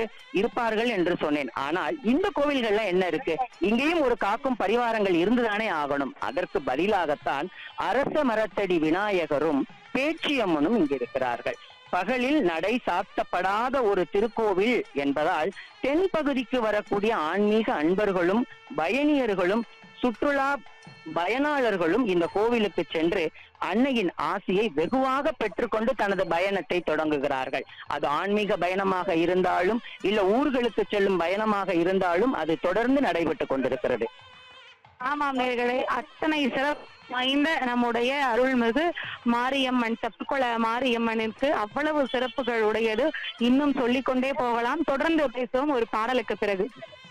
இருப்பார்கள் என்று சொன்னேன் ஆனால் இந்த கோவில்கள்ல என்ன இருக்கு இங்கேயும் ஒரு காக்கும் பரிவாரங்கள் இருந்துதானே ஆகணும் அதற்கு பதிலாகத்தான் அரச மரத்தடி விநாயகரும் பேச்சியம்மனும் இங்கு இருக்கிறார்கள் பகலில் நடை சாத்தப்படாத ஒரு திருக்கோவில் என்பதால் தென்பகுதிக்கு வரக்கூடிய ஆன்மீக அன்பர்களும் பயணியர்களும் சுற்றுலா பயனாளர்களும் இந்த கோவிலுக்கு சென்று அன்னையின் ஆசியை வெகுவாக பெற்றுக்கொண்டு தனது பயணத்தை தொடங்குகிறார்கள் அது ஆன்மீக பயணமாக இருந்தாலும் இல்ல ஊர்களுக்கு செல்லும் பயணமாக இருந்தாலும் அது தொடர்ந்து நடைபெற்றுக் கொண்டிருக்கிறது ஆமாம் நேர்களே அத்தனை சிறப்பு வாய்ந்த நம்முடைய அருள்மிகு மாரியம்மன் தெப்பக்குள மாரியம்மனுக்கு அவ்வளவு சிறப்புகள் உடையது இன்னும் சொல்லிக்கொண்டே போகலாம் தொடர்ந்து பேசுவோம் ஒரு பாடலுக்கு பிறகு